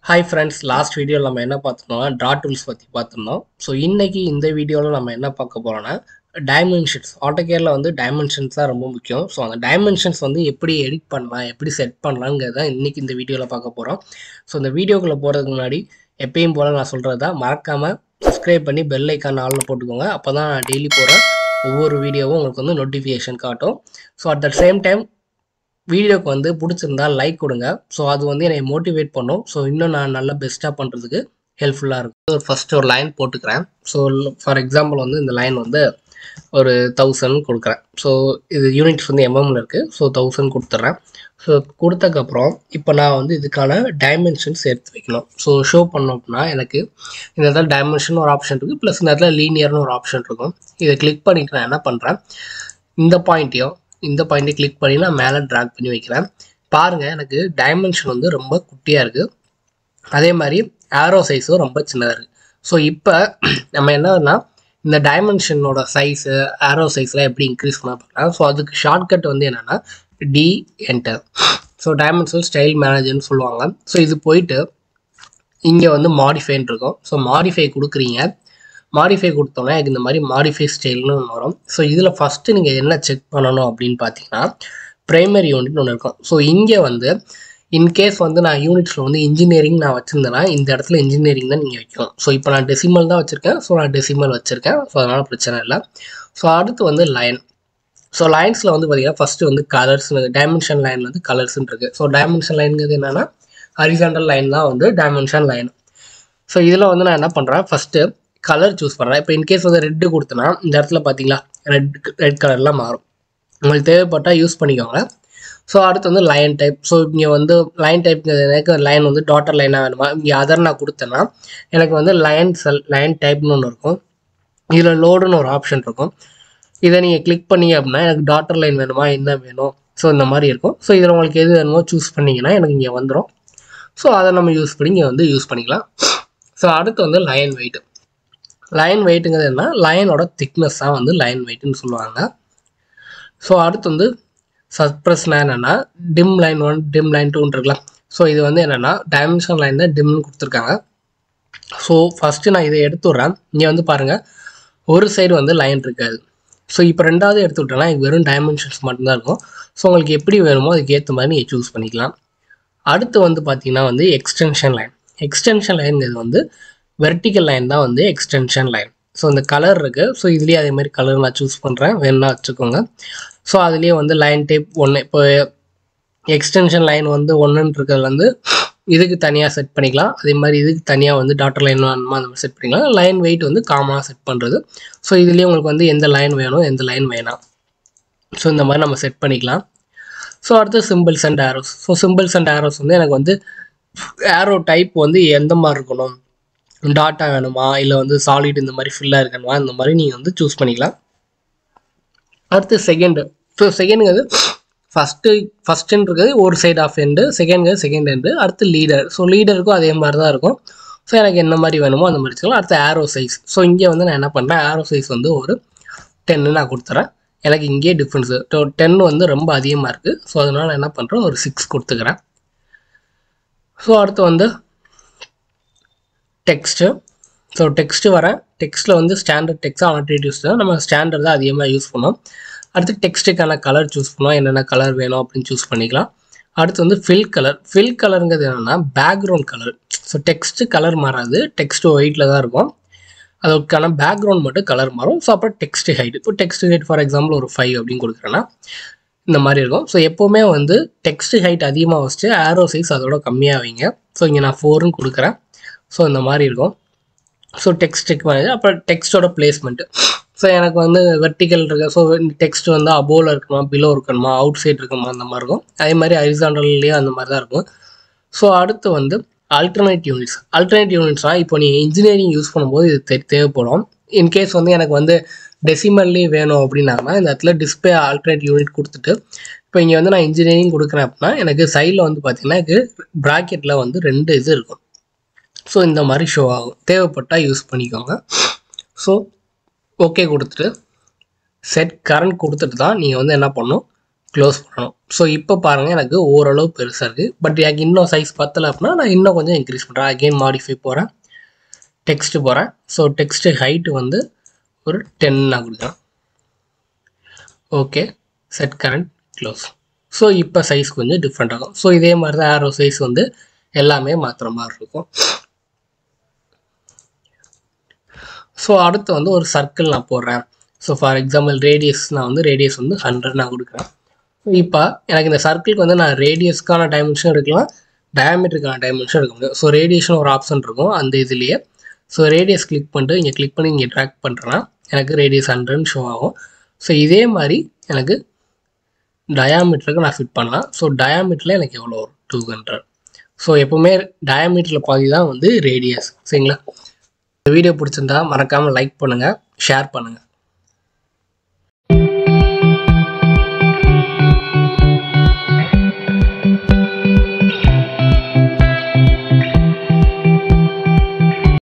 hi friends last வீடியோவில் நம்ம என்ன பார்த்துருந்தோம்னா ட்ரா டூல்ஸ் பற்றி பார்த்துருந்தோம் ஸோ இன்னைக்கு இந்த வீடியோவில் நம்ம என்ன பார்க்க போகிறோம்னா டைமென்ஷன்ஸ் ஆட்டோகேரில் வந்து டைமென்ஷன்ஸ் தான் ரொம்ப முக்கியம் ஸோ அந்த டைமென்ஷன்ஸ் வந்து எப்படி எடிட் பண்ணலாம் எப்படி செட் பண்ணலாங்கிறத இன்னைக்கு இந்த வீடியோவில் பார்க்க போகிறோம் ஸோ இந்த வீடியோக்குள்ளே போகிறதுக்கு முன்னாடி எப்பயும் போல் நான் சொல்கிறது தான் மறக்காமல் சப்ஸ்கிரைப் பண்ணி பெல் ஐக்கான் ஆளில் போட்டுக்கோங்க அப்போ தான் நான் டெய்லி போகிற ஒவ்வொரு வீடியோவும் உங்களுக்கு வந்து நோட்டிஃபிகேஷன் காட்டும் so at the same time வீடியோக்கு வந்து பிடிச்சிருந்தா லைக் கொடுங்க ஸோ அது வந்து என்னை மோட்டிவேட் பண்ணும் ஸோ இன்னும் நான் நல்லா பெஸ்ட்டாக பண்ணுறதுக்கு ஹெல்ப்ஃபுல்லாக இருக்கும் ஃபர்ஸ்ட் ஒரு லைன் போட்டுக்கிறேன் ஸோ ஃபார் எக்ஸாம்பிள் வந்து இந்த லைன் வந்து ஒரு தௌசண்ட் கொடுக்குறேன் ஸோ இது யூனிட்ஸ் வந்து எம்எம்ல இருக்குது ஸோ தௌசண்ட் கொடுத்துட்றேன் ஸோ கொடுத்தக்கப்புறம் இப்போ நான் வந்து இதுக்கான டைமென்ஷன்ஸ் எடுத்து வைக்கணும் ஸோ ஷோ பண்ணோம் அப்படின்னா எனக்கு இந்த இடத்துல டைமென்ஷன் ஒரு ஆப்ஷன் இருக்குது ப்ளஸ் இந்த இடத்துல லீனியர்னு ஒரு ஆப்ஷன் இருக்கும் இதை கிளிக் பண்ணிட்டு நான் என்ன பண்ணுறேன் இந்த பாயிண்ட்டையும் இந்த பாயிண்ட்டை கிளிக் பண்ணி நான் மேலே ட்ராக் பண்ணி வைக்கிறேன் பாருங்கள் எனக்கு டைமென்ஷன் வந்து ரொம்ப குட்டியாக இருக்குது அதே மாதிரி ஆரோ சைஸும் ரொம்ப சின்னதாக இருக்குது ஸோ இப்போ நம்ம என்னன்னா இந்த டைமென்ஷனோட சைஸு ஆரோ சைஸ்லாம் எப்படி இன்க்ரீஸ் பண்ண பார்க்கலாம் ஸோ அதுக்கு ஷார்ட்கட் வந்து என்னென்னா D enter so dimension style மேனேஜர்னு சொல்லுவாங்க ஸோ இது போயிட்டு இங்கே வந்து மாடிஃபைன்னு இருக்கும் ஸோ மாடிஃபை கொடுக்குறீங்க மாடிஃபை கொடுத்தோன்னே எனக்கு இந்த மாதிரி மாடிஃபை ஸ்டைல்னு ஒன்று வரும் ஸோ இதில் ஃபஸ்ட்டு நீங்கள் என்ன செக் பண்ணணும் அப்படின்னு பார்த்தீங்கன்னா ப்ரைமரி யூனிட்னு ஒன்று இருக்கும் ஸோ இங்கே வந்து இன்கேஸ் வந்து நான் யூனிட்ஸில் வந்து இன்ஜினியரிங் நான் வச்சுருந்தேன்னா இந்த இடத்துல இன்ஜினியரிங் தான் நீங்கள் வைக்கணும் ஸோ இப்போ நான் டெசிமல் தான் வச்சுருக்கேன் ஸோ நான் டெசிமல் வச்சுருக்கேன் ஸோ அதனால் பிரச்சனை இல்லை ஸோ அடுத்து வந்து லைன் ஸோ லைன்ஸில் வந்து பார்த்தீங்கன்னா ஃபஸ்ட்டு வந்து கலர்ஸ் டைமென்ஷன் லைன் வந்து கலர்ஸ்ன்னு இருக்குது ஸோ டைமென்ஷன் லைனுங்கிறது என்னென்னா ஹரிசாண்டல் லைன் தான் வந்து டைமென்ஷன் லைன் ஸோ இதில் வந்து நான் என்ன பண்ணுறேன் ஃபஸ்ட்டு கலர் சூஸ் பண்ணுறேன் இப்போ இன்கேஸ் வந்து ரெட்டு கொடுத்தனா இந்த இடத்துல பார்த்தீங்களா ரெட் ரெட் கலர்லாம் மாறும் உங்களுக்கு தேவைப்பட்டால் யூஸ் பண்ணிக்கோங்க ஸோ அடுத்து வந்து லைன் டைப் ஸோ இங்கே வந்து லைன் டைப் எனக்கு லைன் வந்து டாட்டர் லைனாக வேணுமா இங்கே அதர் நான் கொடுத்தேன்னா எனக்கு வந்து லைன் செல் லைன் டைப்னு ஒன்று இருக்கும் இதில் லோடுன்னு ஒரு ஆப்ஷன் இருக்கும் இதை நீங்கள் கிளிக் பண்ணீங்க அப்படின்னா எனக்கு டாட்டர் லைன் வேணுமா என்ன வேணும் ஸோ இந்த மாதிரி இருக்கும் ஸோ இதில் உங்களுக்கு எது வேணுமோ சூஸ் பண்ணிங்கன்னா எனக்கு இங்கே வந்துடும் ஸோ அதை நம்ம யூஸ் பண்ணி இங்கே வந்து யூஸ் பண்ணிக்கலாம் ஸோ அடுத்து வந்து லைன் வெயிட் லைன் வெயிட்டுங்கிறது என்ன லைனோட திக்னஸ் தான் வந்து லைன் வெயிட்னு சொல்லுவாங்க ஸோ அடுத்து வந்து சப்ரஸ்னா என்னென்னா dim line one dim line டூன்னு இருக்கலாம் ஸோ இது வந்து என்னென்னா டைமென்ஷன் லைன் தான் டிம்னு கொடுத்துருக்காங்க ஸோ ஃபஸ்ட்டு நான் இதை எடுத்து விட்றேன் இங்கே வந்து பாருங்கள் ஒரு சைடு வந்து லைன் இருக்காது ஸோ இப்போ ரெண்டாவது எடுத்து விட்டேன்னா எனக்கு வெறும் டைமென்ஷன்ஸ் மட்டும்தான் இருக்கும் ஸோ உங்களுக்கு எப்படி வேணுமோ அதுக்கு ஏற்ற மாதிரி நீங்கள் சூஸ் பண்ணிக்கலாம் அடுத்து வந்து பார்த்தீங்கன்னா வந்து எக்ஸ்டென்ஷன் லைன் எக்ஸ்டென்ஷன் லைன்ங்கிறது வந்து வெர்டிக்கல் லைன் தான் வந்து எக்ஸ்டென்ஷன் லைன் ஸோ இந்த கலர் இருக்குது ஸோ இதுலேயே அதே மாதிரி கலர் நான் சூஸ் பண்ணுறேன் வேணும்னா வச்சுக்கோங்க ஸோ அதுலேயே வந்து லைன் டைப் ஒன்று இப்போ எக்ஸ்டென்ஷன் லைன் வந்து ஒன்றுன்னு இருக்கிறது வந்து இதுக்கு தனியாக செட் பண்ணிக்கலாம் அதே மாதிரி இதுக்கு தனியாக வந்து டாட்டர் லைன் வேணுமா அந்த மாதிரி செட் பண்ணிக்கலாம் லைன் வெயிட் வந்து காமனாக செட் பண்ணுறது ஸோ இதுலேயே உங்களுக்கு வந்து எந்த லைன் வேணும் எந்த லைன் வேணாம் ஸோ இந்த மாதிரி நம்ம செட் பண்ணிக்கலாம் ஸோ அடுத்து symbols and arrows so symbols and arrows வந்து எனக்கு வந்து ஆரோ டைப் வந்து எந்த மாதிரி இருக்கணும் டாட்டா வேணுமா இல்லை வந்து சாலிட் இந்த மாதிரி ஃபில்லாக இருக்கணுமா இந்த மாதிரி நீங்கள் வந்து சூஸ் பண்ணிக்கலாம் அடுத்து செகண்டு ஸோ செகண்டுங்கிறது ஃபஸ்ட்டு ஃபஸ்ட்டுன்னு இருக்குது ஒரு சைடு ஆஃப் எண்டு செகண்ட்ங்கிறது செகண்ட் எண்டு அடுத்து லீடர் ஸோ லீடருக்கும் அதே மாதிரி தான் இருக்கும் ஸோ எனக்கு என்ன மாதிரி வேணுமோ அந்த மாதிரி வச்சுக்கலாம் அடுத்து ஆரோ சைஸ் ஸோ இங்கே வந்து நான் என்ன பண்ணுறேன் ஆரோ சைஸ் வந்து ஒரு டென்னு நான் கொடுத்துறேன் எனக்கு இங்கேயே டிஃப்ரென்ஸு டென் வந்து ரொம்ப அதிகமாக இருக்குது ஸோ அதனால் நான் என்ன பண்ணுறேன் ஒரு சிக்ஸ் கொடுத்துக்கிறேன் ஸோ அடுத்து வந்து டெக்ஸ்ட்டு ஸோ டெக்ஸ்ட்டு வரேன் டெக்ஸ்ட்டில் வந்து ஸ்டாண்டர்ட் டெக்ஸ்ட் ஆல்டர்னேட்டிவ்ஸ் தான் நம்ம ஸ்டாண்டர்ட் தான் அதிகமாக யூஸ் பண்ணோம் அடுத்து டெக்ஸ்ட்டுக்கான கலர் சூஸ் பண்ணோம் என்னென்ன கலர் வேணும் அப்படின்னு சூஸ் பண்ணிக்கலாம் அடுத்து வந்து ஃபில் கலர் ஃபில் கலருங்கிறது என்னென்னா background colour so text colour மாறாது டெக்ஸ்ட்டு ஒயிட்டில் தான் இருக்கும் அதுக்கான பேக்ரவுண்ட் மட்டும் கலர் மாறும் ஸோ அப்புறம் டெக்ஸ்ட் ஹைட் இப்போ டெக்ஸ்ட் ஹைட் ஃபார் எக்ஸாம்பிள் ஒரு ஃபைவ் அப்படின்னு கொடுக்குறேன்னா இந்த மாதிரி இருக்கும் ஸோ எப்போவுமே வந்து டெக்ஸ்ட் ஹைட் அதிகமாக வச்சுட்டு ஆரோ சைஸ் அதோட கம்மியாக வைங்க ஸோ இங்கே நான் ஃபோர்னு கொடுக்குறேன் ஸோ இந்த மாதிரி இருக்கும் ஸோ டெக்ஸ்ட்டுக்கு வந்து அப்புறம் டெக்ஸ்ட்டோட பிளேஸ்மெண்ட்டு ஸோ எனக்கு வந்து வெர்டிக்கல் இருக்கு ஸோ டெக்ஸ்ட் வந்து அபோவில் இருக்கணுமா பிலோ இருக்கணுமா அவுட் சைட் இருக்கணுமா அந்த மாதிரி இருக்கும் அதே மாதிரி ஹரிசாண்டல்லையும் அந்த மாதிரி தான் இருக்கும் ஸோ அடுத்து வந்து அல்டர்னேட் யூனிட்ஸ் அல்டர்னேட் யூனிட்ஸ்னால் இப்போ நீங்கள் இன்ஜினியரிங் யூஸ் பண்ணும்போது இது தே தேவைப்படும் இன்கேஸ் வந்து எனக்கு வந்து டெசிமல்லே வேணும் அப்படின்னாங்கன்னா இந்த இடத்துல டிஸ்பிளே ஆல்டர்னேட் யூனிட் கொடுத்துட்டு இப்போ இங்கே வந்து நான் இன்ஜினியரிங் கொடுக்குறேன் அப்படின்னா எனக்கு சைடில் வந்து பார்த்தீங்கன்னா எனக்கு ப்ராக்கெட்டில் வந்து ரெண்டு இது இருக்கும் ஸோ இந்த மாதிரி ஷோ ஆகும் தேவைப்பட்டால் யூஸ் பண்ணிக்கோங்க ஸோ ஓகே கொடுத்துட்டு செட் கரண்ட் கொடுத்துட்டு தான் நீங்கள் வந்து என்ன பண்ணணும் க்ளோஸ் பண்ணணும் ஸோ இப்போ பாருங்கள் எனக்கு ஓரளவு பெருசாக இருக்குது பட் எனக்கு இன்னும் சைஸ் பத்தலை அப்படின்னா நான் இன்னும் கொஞ்சம் இன்க்ரீஸ் பண்ணுறேன் அகெயின் மாடிஃபை போகிறேன் டெக்ஸ்ட்டு போகிறேன் ஸோ டெக்ஸ்ட்டு ஹைட்டு வந்து ஒரு டென் நான் கொடுக்குறேன் okay set current close so இப்போ சைஸ் கொஞ்சம் டிஃப்ரெண்ட் ஆகும் ஸோ இதே மாதிரி தான் ஆரோ சைஸ் வந்து எல்லாமே மாற்றுற மாதிரி இருக்கும் ஸோ அடுத்து வந்து ஒரு சர்க்கிள் நான் போடுறேன் ஸோ ஃபார் எக்ஸாம்பிள் ரேடியஸ் நான் வந்து ரேடியஸ் வந்து ஹண்ட்ரட் நான் கொடுக்குறேன் ஸோ இப்போ எனக்கு இந்த சர்க்கிளுக்கு வந்து நான் ரேடியஸ்க்கான டைமென்ஷன் எடுக்கலாம் டயமீட்டருக்கான டைமென்ஷன் எடுக்க முடியும் ஸோ ரேடியேஷன் ஒரு ஆப்ஷன் இருக்கும் அந்த இதுலேயே ஸோ ரேடியஸ் கிளிக் பண்ணிட்டு இங்கே கிளிக் பண்ணி இங்கே ட்ராக் பண்ணுறேன்னா எனக்கு ரேடியஸ் ஹண்ட்ரட்னு ஷோ ஆகும் ஸோ இதே மாதிரி எனக்கு டயாமீட்டருக்கு நான் ஃபிட் பண்ணலாம் ஸோ டயாமீட்டரில் எனக்கு எவ்வளோ வரும் டூ ஹண்ட்ரட் ஸோ எப்போவுமே டயாமீட்டரில் பாதி தான் வந்து ரேடியஸ் சரிங்களா இந்த வீடியோ பிடிச்சிருந்தா மறக்காமல் லைக் பண்ணுங்கள் ஷேர் பண்ணுங்கள்